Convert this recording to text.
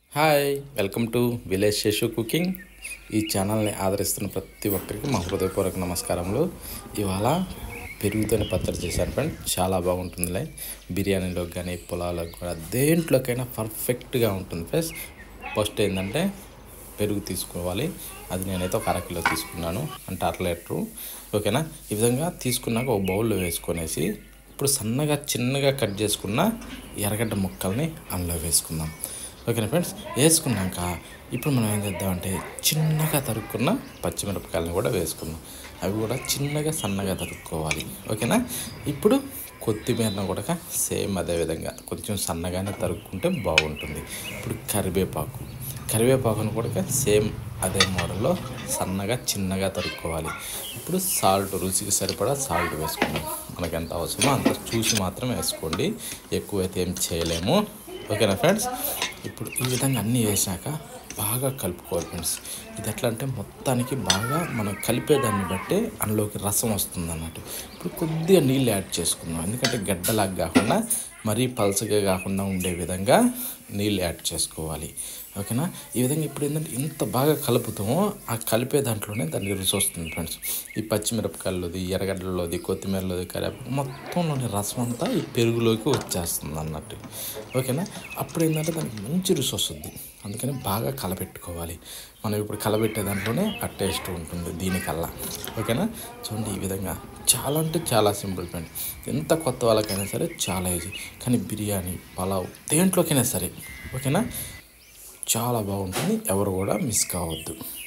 hi welcome to village Seshu cooking ఈ ఛానల్ని ఆదరిస్తున్న ప్రతి ఒక్కరికి మా హృదయపూర్వక నమస్కారములు ఇవాళ పెరుగుతోని పచ్చడి చేశాను ఫ్రెండ్ చాలా బాగుంటుందిలే బిర్యానీలో కానీ పొలాలకు కూడా దేంట్లోకైనా పర్ఫెక్ట్గా ఉంటుంది ఫ్రెండ్స్ ఫస్ట్ ఏంటంటే పెరుగు తీసుకోవాలి అది నేనైతే ఒక అరకిలో తీసుకున్నాను అంటే అర లీటరు ఓకేనా ఈ విధంగా తీసుకున్నాక ఒక బౌల్లో వేసుకొనేసి ఇప్పుడు సన్నగా చిన్నగా కట్ చేసుకున్న ఎర్రగడ్డ ముక్కల్ని అందులో వేసుకుందాం ఓకేనా ఫ్రెండ్స్ వేసుకున్నాక ఇప్పుడు మనం ఏం చేద్దామంటే చిన్నగా తరుక్కున్న పచ్చిమిరపకాయలను కూడా వేసుకుందాం అవి కూడా చిన్నగా సన్నగా తరుక్కోవాలి ఓకేనా ఇప్పుడు కొత్తిమీరను కూడా సేమ్ అదే విధంగా కొంచెం సన్నగానే తరుక్కుంటే బాగుంటుంది ఇప్పుడు కరివేపాకు కరివేపాకును కూడా సేమ్ అదే మోడల్లో సన్నగా చిన్నగా తరుక్కోవాలి ఇప్పుడు సాల్ట్ రుచికి సరిపడా సాల్ట్ వేసుకుందాం మనకి ఎంత అవసరమో అంత చూసి మాత్రం వేసుకోండి ఎక్కువైతే ఏం చేయలేము ఓకేనా ఫ్రెండ్స్ ఇప్పుడు ఈ విధంగా అన్నీ వేసాక బాగా కలుపుకోవాలి ఫ్రెండ్స్ ఇది ఎట్లా అంటే మొత్తానికి బాగా మనం కలిపేదాన్ని బట్టి అందులోకి రసం వస్తుంది అన్నట్టు ఇప్పుడు కొద్దిగా నీళ్ళు యాడ్ చేసుకుందాం ఎందుకంటే గడ్డలాగా కాకుండా మరీ పలసగా కాకుండా ఉండే విధంగా నీళ్ళు యాడ్ చేసుకోవాలి ఓకేనా ఈ విధంగా ఇప్పుడు ఏంటంటే ఇంత బాగా కలుపుతామో ఆ కలిపే దాంట్లోనే దానికి రుచి వస్తుంది ఫ్రెండ్స్ ఈ పచ్చిమిరపకాయలది ఎర్రగడ్డలోది కొత్తిమీరలోది కరివేపాకు మొత్తంలోని రసం అంతా ఈ పెరుగులోకి వచ్చేస్తుంది అన్నట్టు ఓకేనా అప్పుడు ఏంటంటే దానికి మంచి రుచి వస్తుంది అందుకని బాగా కలపెట్టుకోవాలి మనం ఇప్పుడు కలబెట్టే దాంట్లోనే ఆ టేస్ట్ ఉంటుంది దీనికల్లా ఓకేనా చూడండి ఈ విధంగా చాలా అంటే చాలా సింపుల్ ఫ్రెండ్ ఎంత కొత్త వాళ్ళకైనా సరే చాలా ఈజీ కానీ బిర్యానీ పలావ్ దేంట్లోకైనా సరే ఓకేనా చాలా బాగుంటుంది ఎవరు కూడా మిస్ కావద్దు